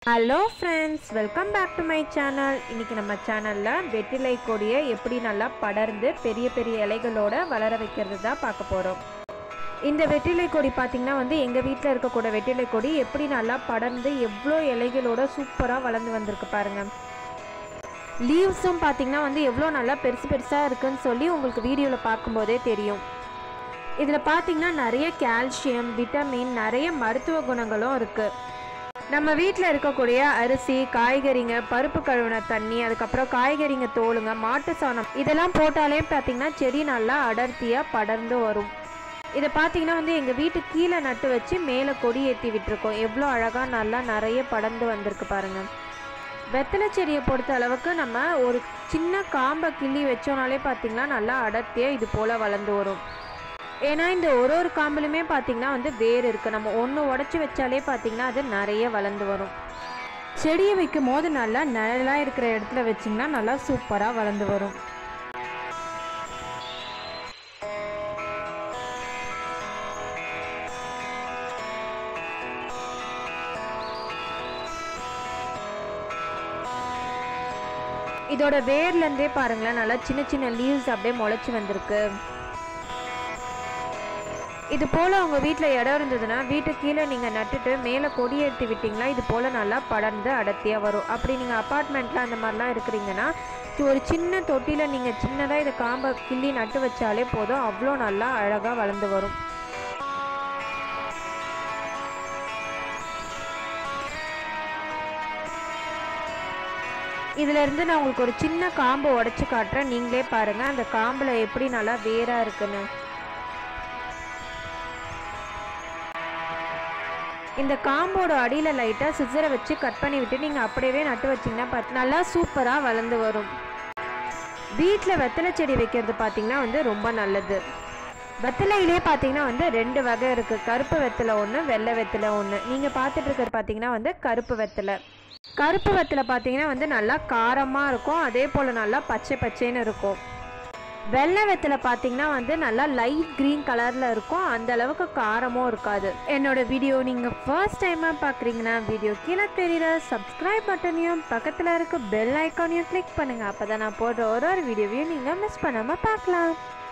hello friends welcome back to my channel இன்றைக்கி நம்ம சேனலில் வெற்றிலை கொடியை எப்படி நல்லா படர்ந்து பெரிய பெரிய இலைகளோட வளர வைக்கிறது தான் பார்க்க போகிறோம் இந்த வெற்றிலை கொடி பார்த்திங்கன்னா வந்து எங்கள் வீட்டில் இருக்கக்கூடிய வெற்றிலை கொடி எப்படி நல்லா படர்ந்து எவ்வளோ இலைகளோட சூப்பராக வளர்ந்து வந்திருக்கு பாருங்கள் லீவ்ஸும் பார்த்திங்கன்னா வந்து எவ்வளோ நல்லா பெருசு பெருசாக இருக்குன்னு சொல்லி உங்களுக்கு வீடியோவில் பார்க்கும்போதே தெரியும் இதில் பார்த்திங்கன்னா நிறைய கால்சியம் விட்டமின் நிறைய மருத்துவ குணங்களும் இருக்குது நம்ம வீட்டில் இருக்கக்கூடிய அரிசி காய்கறிங்க பருப்பு கழுவின தண்ணி அதுக்கப்புறம் காய்கறிங்க தோலுங்க மாட்டு சாணம் இதெல்லாம் போட்டாலே பார்த்தீங்கன்னா செடி நல்லா அடர்த்தியாக படர்ந்து வரும் இதை பார்த்தீங்கன்னா வந்து எங்கள் வீட்டு கீழே நட்டு வச்சு மேலே கொடி ஏற்றி விட்டுருக்கோம் எவ்வளோ அழகாக நல்லா நிறைய படர்ந்து வந்திருக்கு பாருங்க வெத்தலை செடியை பொறுத்த அளவுக்கு நம்ம ஒரு சின்ன காம்பை கிள்ளி வச்சோனாலே பார்த்தீங்கன்னா நல்லா அடர்த்தியாக இது போல் வளர்ந்து வரும் ஏன்னா இந்த ஒரு ஒரு காம்புலுமே பார்த்தீங்கன்னா வந்து வேர் இருக்குது நம்ம ஒன்று உடச்சி வச்சாலே பார்த்தீங்கன்னா அது நிறைய வளர்ந்து வரும் செடியை வைக்கும் போது நல்லா நிழலாக இருக்கிற இடத்துல வச்சிங்கன்னா நல்லா சூப்பராக வளர்ந்து வரும் இதோட வேர்லேருந்தே பாருங்களேன் நல்லா சின்ன சின்ன லீவ்ஸ் அப்படியே முளைச்சி வந்திருக்கு இது போல் உங்கள் வீட்டில் இடம் இருந்ததுன்னா வீட்டு கீழே நீங்கள் நட்டுட்டு மேலே கொடி ஏற்றி விட்டிங்களா இது போல் நல்லா படர்ந்து அடர்த்தியாக வரும் அப்படி நீங்கள் அப்பார்ட்மெண்ட்டில் அந்த மாதிரிலாம் இருக்கிறீங்கன்னா ஒரு சின்ன தொட்டியில் நீங்கள் சின்னதாக இதை காம்பை கிள்ளி நட்டு வச்சாலே போதும் அவ்வளோ நல்லா அழகாக வளர்ந்து வரும் இதிலேருந்து நான் உங்களுக்கு ஒரு சின்ன காம்பு உடச்சி காட்டுறேன் நீங்களே பாருங்கள் அந்த காம்பில் எப்படி நல்லா வேராக இருக்குன்னு இந்த காம்போட அடியில் லைட்டாக சிசரை வச்சு கட் பண்ணி விட்டு நீங்கள் அப்படியே நட்டு வச்சிங்கன்னா பார்த்து நல்லா சூப்பராக வளர்ந்து வரும் வீட்டில் வெத்தலை செடி வைக்கிறது பார்த்திங்கன்னா வந்து ரொம்ப நல்லது வெத்தலையிலே பார்த்தீங்கன்னா வந்து ரெண்டு வகை இருக்குது கருப்பு வெத்தலை ஒன்று வெள்ளை வெத்தலை ஒன்று நீங்கள் பார்த்துட்டு இருக்கிறது பார்த்தீங்கன்னா வந்து கருப்பு வெத்தலை கருப்பு வெத்தலை பார்த்தீங்கன்னா வந்து நல்லா காரமாக இருக்கும் அதே போல் நல்லா பச்சை பச்சைன்னு இருக்கும் வெள்ளை வெத்தலை பார்த்தீங்கன்னா வந்து நல்லா லைட் க்ரீன் கலரில் இருக்கும் அந்த அளவுக்கு காரமும் இருக்காது என்னோட வீடியோ நீங்கள் ஃபர்ஸ்ட் டைமாக பார்க்குறீங்கன்னா வீடியோ கீழே தெரியுற சப்ஸ்கிரைப் பட்டனையும் பக்கத்தில் இருக்க பெல் ஐக்கானையும் கிளிக் பண்ணுங்கள் அப்போ தான் நான் போடுற ஒரு ஒரு வீடியோவையும் நீங்கள் மிஸ் பண்ணாமல் பார்க்கலாம்